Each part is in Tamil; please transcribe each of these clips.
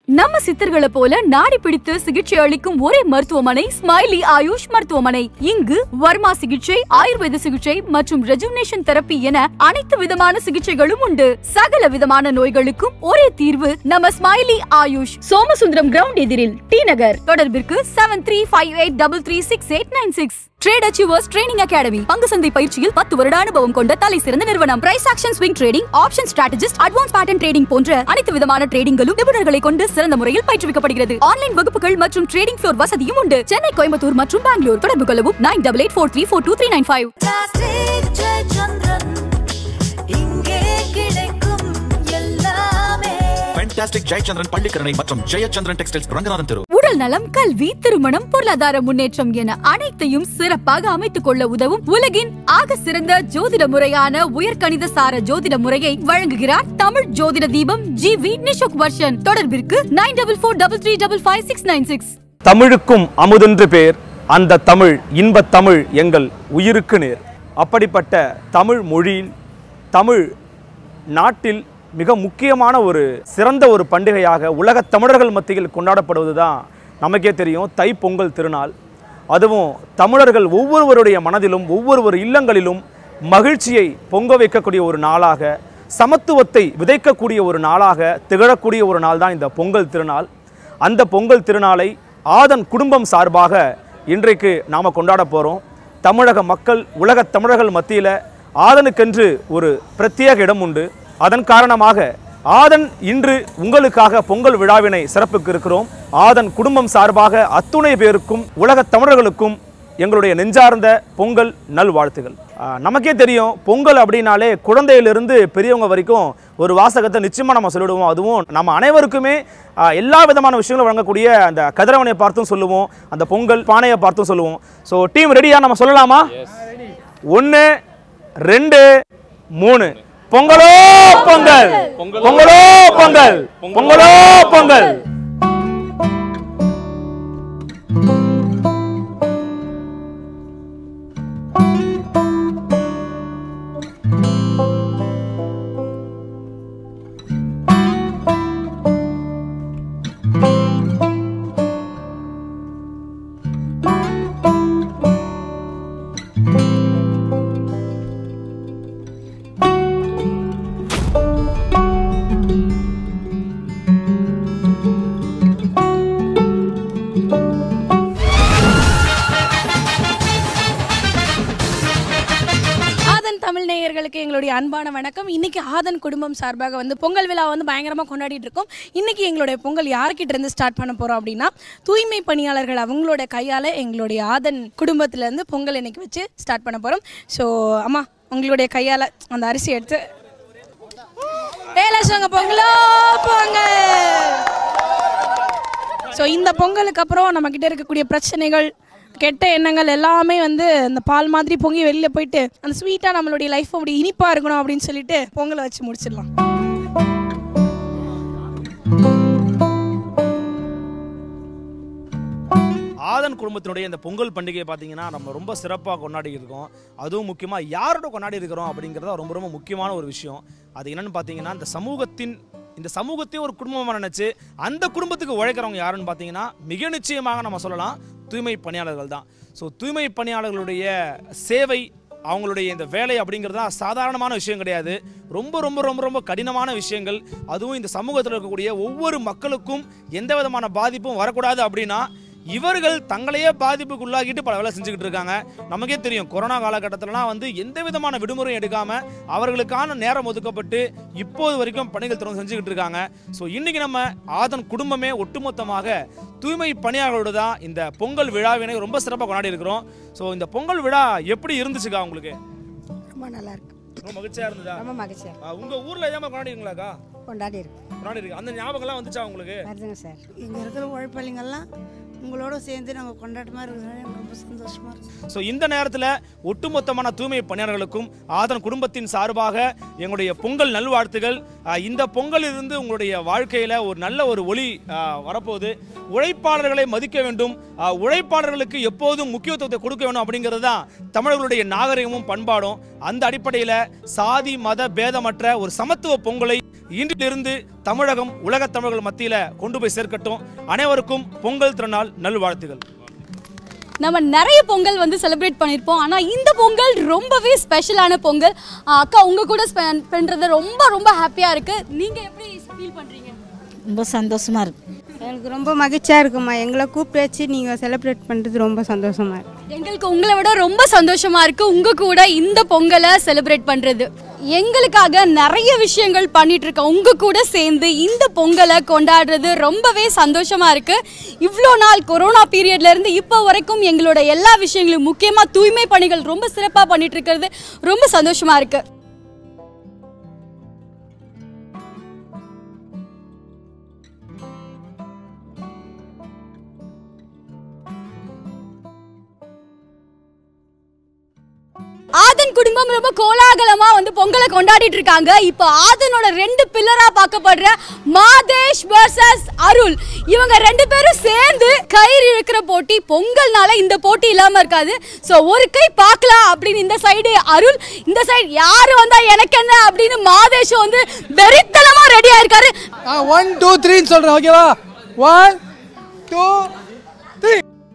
நம்ம சித்தர்களை போல நாடி பிடித்து சிகிச்சை அளிக்கும் ஒரே மருத்துவமனை ஸ்மைலி ஆயுஷ் மருத்துவமனை இங்கு வர்மா சிகிச்சை ஆயுர்வேத சிகிச்சை மற்றும் ரெஜுனேஷன் தெரப்பி என அனைத்து விதமான சிகிச்சைகளும் உண்டு சகல விதமான நோய்களுக்கும் ஒரே தீர்வு நம்ம ஸ்மைலி ஆயுஷ் சோமசுந்தரம் கிரவுண்ட் எதிரில் டி நகர் தொடர்பிற்கு seven three five eight double three six eight nine six trade achievers training academy பங்கு சந்தை பயிற்சியில் பத்து வருட அனுபவம் கொண்ட தலை சிறந்த நிறுவனம் price action swing trading option strategist advance pattern trading போன்ற அனைத்து விதமான ட்ரேடிங்களும் நிபுணர்களை கொண்டு சிறந்த முறையில் பயிற்றுவிக்கப்படுகிறது ஆன்லைன் வகுப்புகள் மற்றும் ட்ரேடிங் ஃப்ளோர் வசதியும் உண்டு சென்னை கோயம்புத்தூர் மற்றும் பெங்களூர் தொடர்பு கொள்ளவும் nine double eight four three four two three nine five plastic Jayachandran இங்கே கிடைக்கும் எல்லாமே ஃபேண்டாஸ்டிக் ஜெயச்சந்திரன் பள்ளிக்கரணை மற்றும் ஜெயச்சந்திரன் டெக்ஸ்டைல்ஸ் ரங்கநாதன் தெரு உடல் நலம் கல்வி திருமணம் பொருளாதார முன்னேற்றம் என அனைத்தையும் சிறப்பாக அமைத்துக் கொள்ள உதவும் உலகின் ஆக சிறந்த ஜோதிட முறையான உயர்கணித சார ஜோதிட முறையை வழங்குகிறார் தமிழ் ஜோதிட தீபம் ஜி வி நிஷோக் வர்ஷன் தொடர்பிற்கு nine double four double three double five six nine six தமிழுக்கும் அமுதென்று பேர் அந்த தமிழ் இன்பத் தமிழ் எங்கள் உயிருக்கு நேர் அப்படிப்பட்ட தமிழ் மொழியில் தமிழ் நாட்டில் மிக முக்கியமான ஒரு சிறந்த ஒரு பண்டிகையாக உலகத் தமிழர்கள் மத்தியில் கொண்டாடப்படுவது தான் நமக்கே தெரியும் தை பொங்கல் திருநாள் அதுவும் தமிழர்கள் ஒவ்வொருவருடைய மனதிலும் ஒவ்வொருவர் இல்லங்களிலும் மகிழ்ச்சியை பொங்க வைக்கக்கூடிய ஒரு நாளாக சமத்துவத்தை விதைக்கக்கூடிய ஒரு நாளாக திகழக்கூடிய ஒரு நாள் தான் இந்த பொங்கல் திருநாள் அந்த பொங்கல் திருநாளை ஆதன் குடும்பம் சார்பாக இன்றைக்கு நாம் கொண்டாட போகிறோம் தமிழக மக்கள் உலகத் தமிழர்கள் மத்தியில் ஆதனுக்கென்று ஒரு பிரத்யேக இடம் உண்டு அதன் காரணமாக ஆதன் இன்று உங்களுக்காக பொங்கல் விழாவினை சிறப்புக்கு இருக்கிறோம் ஆதன் குடும்பம் சார்பாக அத்துணை பேருக்கும் உலகத் தமிழர்களுக்கும் எங்களுடைய நெஞ்சார்ந்த பொங்கல் நல்வாழ்த்துகள் ஆஹ் நமக்கே தெரியும் பொங்கல் அப்படின்னாலே குழந்தையிலிருந்து பெரியவங்க வரைக்கும் ஒரு வாசகத்தை நிச்சயமாக நம்ம சொல்லிடுவோம் அதுவும் நம்ம அனைவருக்குமே ஆஹ் எல்லா விதமான விஷயங்களும் வழங்கக்கூடிய அந்த கதிரவனை பார்த்தும் சொல்லுவோம் அந்த பொங்கல் பானையை பார்த்தும் சொல்லுவோம் ஸோ டீம் ரெடியாக நம்ம சொல்லலாமா ஒன்று ரெண்டு மூணு பொங்கலோ பொங்கல் பொங்கலோ பொங்கல் பொங்கலோ பொங்கல் ஆதன் தமிழ் நேயர்களுக்கு எங்களுடைய அன்பான வணக்கம் இன்னைக்கு ஆதன் குடும்பம் சார்பாக வந்து பொங்கல் விழா வந்து பயங்கரமாக கொண்டாடிட்டு இருக்கோம் இன்னைக்கு எங்களுடைய பொங்கல் யார்கிட்ட இருந்து ஸ்டார்ட் பண்ண போறோம் அப்படின்னா தூய்மை பணியாளர்கள் அவங்களோட கையால எங்களுடைய ஆதன் குடும்பத்துல இருந்து பொங்கல் இன்னைக்கு வச்சு ஸ்டார்ட் பண்ண போறோம் ஸோ அம்மா உங்களுடைய கையால அந்த அரிசி எடுத்து ஏலாசங்க பொங்கலோ பொங்கல் ஸோ இந்த பொங்கலுக்கு அப்புறம் நம்ம கிட்ட இருக்கக்கூடிய பிரச்சனைகள் கெட்ட எண்ணங்கள் எல்லாமே வந்து அந்த பால் மாதிரி பொங்கி வெளியில போயிட்டு அந்த ஸ்வீட்டாக நம்மளுடைய லைஃப் அப்படி இனிப்பாக இருக்கணும் அப்படின்னு சொல்லிட்டு பொங்கலை வச்சு முடிச்சிடலாம் ஆதன் குடும்பத்தினுடைய இந்த பொங்கல் பண்டிகையை பார்த்தீங்கன்னா நம்ம ரொம்ப சிறப்பாக கொண்டாடி இருக்கோம் அதுவும் முக்கியமாக யாரோட கொண்டாடி இருக்கிறோம் அப்படிங்கிறத ரொம்ப ரொம்ப முக்கியமான ஒரு விஷயம் அது என்னன்னு பார்த்தீங்கன்னா இந்த சமூகத்தின் இந்த சமூகத்தையும் ஒரு குடும்பமாக நினைச்சு அந்த குடும்பத்துக்கு உழைக்கிறவங்க யாருன்னு பார்த்தீங்கன்னா மிக நிச்சயமாக நம்ம சொல்லலாம் தூய்மை பணியாளர்கள் தான் ஸோ தூய்மை பணியாளர்களுடைய சேவை அவங்களுடைய இந்த வேலை அப்படிங்கிறது தான் சாதாரணமான விஷயம் கிடையாது ரொம்ப ரொம்ப ரொம்ப ரொம்ப கடினமான விஷயங்கள் அதுவும் இந்த சமூகத்தில் இருக்கக்கூடிய ஒவ்வொரு மக்களுக்கும் எந்த விதமான பாதிப்பும் வரக்கூடாது அப்படின்னா இவர்கள் தங்களையே பாதிப்புக்கு உள்ளாக்கிட்டு பல வேலை செஞ்சுக்கிட்டு இருக்காங்க நமக்கே தெரியும் கொரோனா காலகட்டத்திலலாம் வந்து எந்த விதமான விடுமுறையும் எடுக்காம அவர்களுக்கான நேரம் ஒதுக்கப்பட்டு இப்போது வரைக்கும் பணிகள் தொடர்ந்து செஞ்சுக்கிட்டு இருக்காங்க ஸோ இன்னைக்கு நம்ம ஆதன் குடும்பமே ஒட்டுமொத்தமாக தூய்மை பணியாளர்களோடு தான் இந்த பொங்கல் விழாவினை ரொம்ப சிறப்பாக கொண்டாடி இருக்கிறோம் ஸோ இந்த பொங்கல் விழா எப்படி இருந்துச்சுக்கா உங்களுக்கு ரொம்ப நல்லா இருக்கு ரொம்ப மகிழ்ச்சியா இருந்ததா ரொம்ப மகிழ்ச்சியா ஆ, உங்க ஊர்ல ஏமா கொண்டாடிங்களா கொண்டாடி இருக்கு கொண்டாடி இருக்கு அந்த ஞாபகம்லாம் வந்துச்சா உங்களுக்கு வருதுங்க சார் இங்கே இருக்கிற உழைப்பாளிங்கெல்லாம் உங்களோட சேர்ந்து நாங்கள் கொண்டாட்டமாக இருக்கிறது எனக்கு ரொம்ப சந்தோஷமாக இருக்குது ஸோ இந்த நேரத்தில் ஒட்டுமொத்தமான தூய்மை பணியாளர்களுக்கும் ஆதன் குடும்பத்தின் சார்பாக எங்களுடைய பொங்கல் நல்வாழ்த்துகள் ஆஹ் இந்த பொங்கலிலிருந்து உங்களுடைய வாழ்க்கையில் ஒரு நல்ல ஒரு ஒளி ஆஹ் வரப்போகுது உழைப்பாளர்களை மதிக்க வேண்டும் ஆஹ் உழைப்பாளர்களுக்கு எப்போதும் முக்கியத்துவத்தை கொடுக்க வேண்டும் அப்படிங்கிறது தான் தமிழர்களுடைய நாகரிகமும் பண்பாடும் அந்த அடிப்படையில் சாதி மத பேதமற்ற ஒரு சமத்துவ பொங்கலை இன்றிலிருந்து தமிழகம் உலகத் தமிழர்கள் மத்தியில கொண்டு போய் சேர்க்கட்டும் அனைவருக்கும் பொங்கல் திருநாள் நல்வாழ்த்துகள் நம்ம நிறைய பொங்கல் வந்து செலிப்ரேட் பண்ணியிருப்போம் ஆனால் இந்த பொங்கல் ரொம்பவே ஸ்பெஷலான பொங்கல் ஆ, அக்கா உங்க கூட ஸ்பெண்ட் பண்ணுறது ரொம்ப ரொம்ப ஹாப்பியாக இருக்கு நீங்க எப்படி ஃபீல் பண்றீங்க ரொம்ப சந்தோஷமா இருக்கு எனக்கு ரொம்ப மகிழ்ச்சியாக இருக்குமா எங்களை கூப்பிட்டு வச்சு நீங்கள் செலிப்ரேட் பண்ணுறது ரொம்ப சந்தோஷமாக இருக்கு எங்களுக்கு உங்களை விட ரொம்ப சந்தோஷமா இருக்கு உங்க கூட இந்த பொங்கலை செலிப்ரேட் பண்றது எங்களுக்காக நிறைய விஷயங்கள் பண்ணிட்டு இருக்கோம் உங்க கூட சேர்ந்து இந்த பொங்கலை கொண்டாடுறது ரொம்பவே சந்தோஷமா இருக்கு இவ்வளோ நாள் கொரோனா பீரியட்ல இருந்து இப்போ வரைக்கும் எங்களோட எல்லா விஷயங்களும் முக்கியமா தூய்மை பணிகள் ரொம்ப சிறப்பா பண்ணிட்டு இருக்கிறது ரொம்ப சந்தோஷமா இருக்கு ஆதன் குடும்பம் ரொம்ப கோலாகலமா வந்து பொங்கலை கொண்டாடிட்டு இருக்காங்க இப்போ ஆதனோட ரெண்டு பில்லரா பார்க்கப்படுற மாதேஷ் வர்சஸ் அருள் இவங்க ரெண்டு பேரும் சேர்ந்து கயிறு இழுக்கிற போட்டி பொங்கல்னால இந்த போட்டி இல்லாம இருக்காது ஸோ ஒரு கை பார்க்கலாம் அப்படின்னு இந்த சைடு அருள் இந்த சைடு யாரு வந்தா எனக்கு என்ன அப்படின்னு மாதேஷ் வந்து வெறித்தனமா ரெடியா இருக்காரு ஒன் டூ த்ரீன்னு சொல்கிறேன் ஓகேவா ஒன் டூ த்ரீ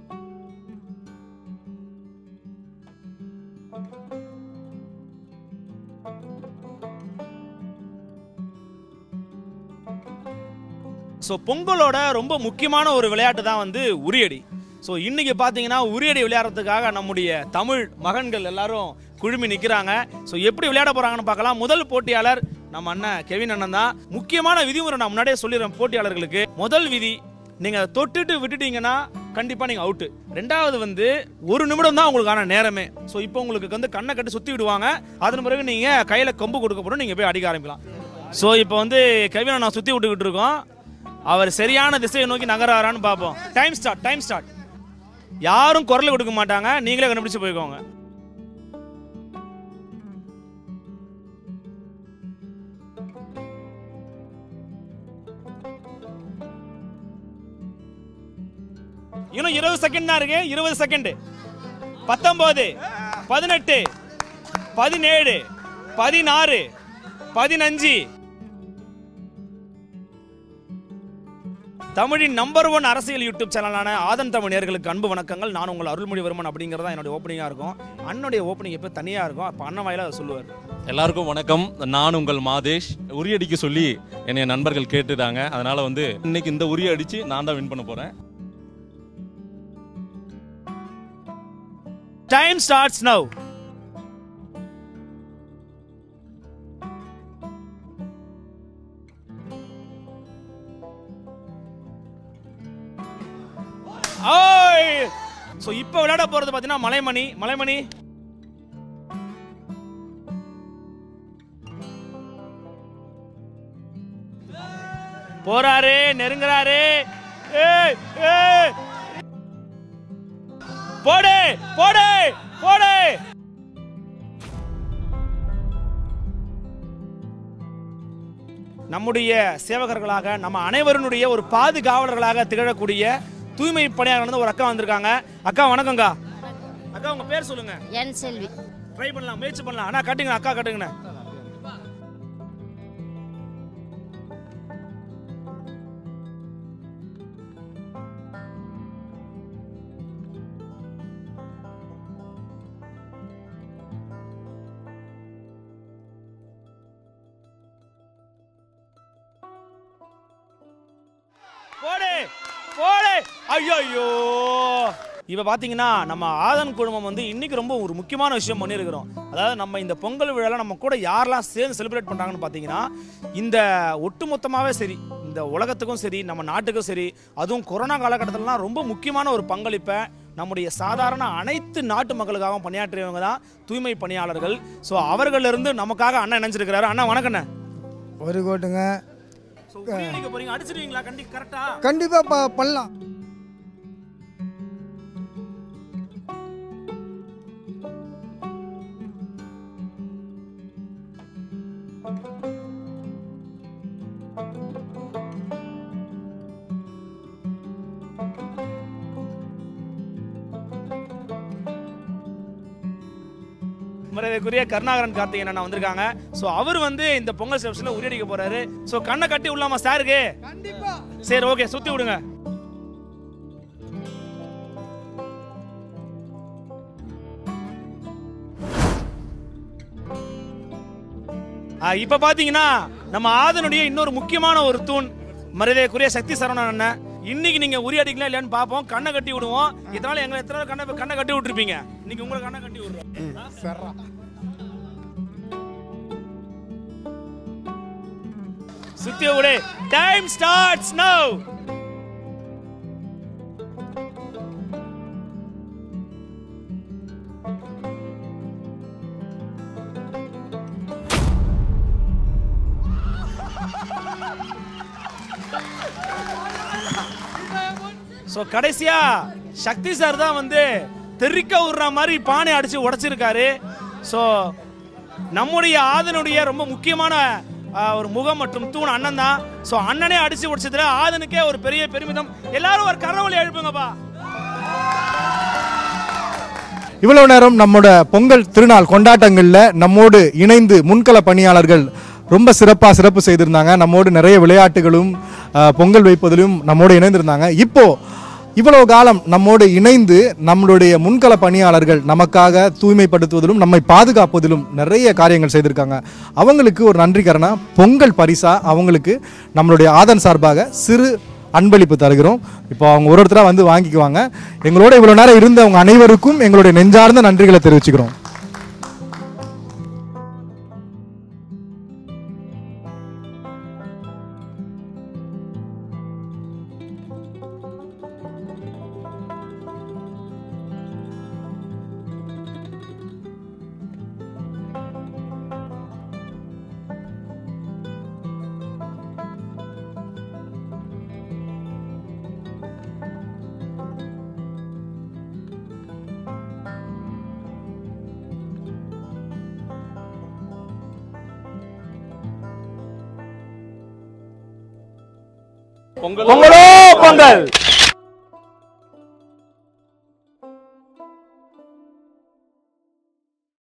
ஸோ பொங்கலோட ரொம்ப முக்கியமான ஒரு விளையாட்டு தான் வந்து உரியடி ஸோ இன்னைக்கு பார்த்தீங்கன்னா உரியடி விளையாடுறதுக்காக நம்முடைய தமிழ் மகன்கள் எல்லாரும் குழுமி நிற்கிறாங்க ஸோ எப்படி விளையாட போறாங்கன்னு பார்க்கலாம் முதல் போட்டியாளர் நம்ம அண்ணன் கெவின் அண்ணன் தான் முக்கியமான விதிமுறை நான் முன்னாடியே சொல்லிடுறேன் போட்டியாளர்களுக்கு முதல் விதி நீங்க அதை தொட்டுட்டு விட்டுட்டீங்கன்னா கண்டிப்பா நீங்க அவுட்டு ரெண்டாவது வந்து ஒரு நிமிடம் தான் உங்களுக்கான நேரமே ஸோ இப்போ உங்களுக்கு வந்து கண்ணை கட்டி சுத்தி விடுவாங்க அதன் பிறகு நீங்க கையில கொம்பு கொடுக்க போறோம் நீங்க போய் அடிக்க ஆரம்பிக்கலாம் ஸோ இப்போ வந்து கெவினை நான் சுத்தி விட்டுக்கிட்டு இருக்கோம் அவர் சரியான திசையை நோக்கி நகராரான்னு பார்ப்போம் டைம் ஸ்டார்ட் டைம் ஸ்டார்ட் யாரும் குரல் கொடுக்க மாட்டாங்க நீங்களே கண்டுபிடிச்சு போய்க்கோங்க இன்னும் இருபது செகண்ட் தான் இருக்கு இருபது செகண்ட் பத்தொன்பது பதினெட்டு பதினேழு பதினாறு பதினஞ்சு தமிழின் நம்பர் ஒன் அரசியல் யூடியூப் சேனலான ஆதன் தமிழ் நேயர்களுக்கு அன்பு வணக்கங்கள் நான் உங்கள் அருள்மொழிவர்மன் அப்படிங்கிறதா என்னுடைய ஓப்பனிங்காக இருக்கும் அண்ணனுடைய ஓப்பனிங் எப்போ தனியாக இருக்கும் அப்போ அண்ணன் வாயில அதை சொல்லுவார் எல்லாருக்கும் வணக்கம் நான் உங்கள் மாதேஷ் உரியடிக்க சொல்லி என்னைய நண்பர்கள் கேட்டுட்டாங்க அதனால வந்து இன்னைக்கு இந்த உரிய அடிச்சு நான் தான் வின் பண்ண போறேன் டைம் ஸ்டார்ட்ஸ் நவ் ஸோ இப்போ விளையாட போறது பார்த்தீங்கன்னா மலைமணி மலைமணி போறாரு நெருங்குறாரு ஏய் ஏய் போடு போடு போடு நம்முடைய சேவகர்களாக நம்ம அனைவருடைய ஒரு பாதுகாவலர்களாக திகழக்கூடிய தூய்மை பணியாளர் ஒரு அக்கா வந்திருக்காங்க அக்கா வணக்கம்க்கா அக்கா உங்க பேர் சொல்லுங்க என் செல்வி ட்ரை பண்ணலாம் முயற்சி பண்ணலாம் அண்ணா கட்டுங்க அக்கா கட்டுங்கண்ணே போடு போடு ஐயோ ஐயோ இப்போ பார்த்தீங்கன்னா நம்ம ஆதன் குழுமம் வந்து இன்னைக்கு ரொம்ப ஒரு முக்கியமான விஷயம் பண்ணியிருக்கிறோம் அதாவது நம்ம இந்த பொங்கல் விழாவில் நம்ம கூட யாரெல்லாம் சேர்ந்து செலிப்ரேட் பண்ணுறாங்கன்னு பார்த்தீங்கன்னா இந்த ஒட்டுமொத்தமாகவே சரி இந்த உலகத்துக்கும் சரி நம்ம நாட்டுக்கும் சரி அதுவும் கொரோனா காலகட்டத்திலலாம் ரொம்ப முக்கியமான ஒரு பங்களிப்பை நம்முடைய சாதாரண அனைத்து நாட்டு மக்களுக்காகவும் பணியாற்றியவங்க தான் தூய்மை பணியாளர்கள் ஸோ அவர்களிருந்து நமக்காக அண்ணன் நினைச்சிருக்கிறாரு அண்ணா வணக்கண்ணே ஒரு கோட்டுங்க ஸோ நீங்க போறீங்க அடிச்சிருவீங்களா கண்டி கரெக்டா கண்டிப்பாக ப பண்ணலாம் மரியாதைக்குரிய கருணாகரன் கார்த்திகேயன் அண்ணா வந்திருக்காங்க ஸோ அவர் வந்து இந்த பொங்கல் செலிப்ரேஷனில் உரியடிக்க போறாரு ஸோ கண்ணை கட்டி விடலாமா சாருக்கு சரி ஓகே சுத்தி விடுங்க ஆ, இப்ப பாத்தீங்கன்னா நம்ம ஆதனுடைய இன்னொரு முக்கியமான ஒரு தூண் மரியாதைக்குரிய சக்தி சரவணன் அண்ணன் இன்னைக்கு நீங்க உரி அடிக்கலாம் இல்லையான்னு பார்ப்போம் கண்ணை கட்டி விடுவோம் இதனால எங்களை எத்தனை நாள் கண்ணை கண்ணை கட்டி விட்டுருப்பீங்க இன்னைக்கு உங்களை கண்ணை கட்டி விடுறோம் சுத்திய விடு டைம் ஸ்டார்ட்ஸ் நவ் ஸோ கடைசியா சக்தி சார் தான் வந்து தெறிக்க விடுற மாதிரி பானை அடிச்சு உடைச்சிருக்காரு ஸோ நம்முடைய ஆதனுடைய ரொம்ப முக்கியமான ஆ, ஒரு முகம் மற்றும் தூண் அண்ணன் தான் ஸோ அண்ணனே அடிச்சு உடைச்சதுல ஆதனுக்கே ஒரு பெரிய பெருமிதம் எல்லாரும் ஒரு கரவொலி எழுப்புங்கப்பா இவ்வளவு நேரம் நம்மோட பொங்கல் திருநாள் கொண்டாட்டங்களில் நம்மோடு இணைந்து முன்கள பணியாளர்கள் ரொம்ப சிறப்பாக சிறப்பு செய்திருந்தாங்க நம்மோடு நிறைய விளையாட்டுகளும் அஹ், பொங்கல் வைப்பதிலும் நம்மோடு இணைந்திருந்தாங்க இப்போ இவ்வளவு காலம் நம்மோடு இணைந்து நம்மளுடைய முன்கள பணியாளர்கள் நமக்காக தூய்மைப்படுத்துவதிலும் நம்மை பாதுகாப்பதிலும் நிறைய காரியங்கள் செய்திருக்காங்க அவங்களுக்கு ஒரு நன்றிகரனா பொங்கல் பரிசா அவங்களுக்கு நம்மளுடைய ஆதன் சார்பாக சிறு அன்பளிப்பு தருகிறோம் இப்போ அவங்க ஒரு ஒருத்தராக வந்து வாங்கிக்குவாங்க எங்களோட இவ்வளோ நேரம் இருந்தவங்க அனைவருக்கும் எங்களுடைய நெஞ்சார்ந்த நன்றிகளை தெரிவிச்சுக்கிறோம் பொங்கல் பொங்கலோ பொங்கல்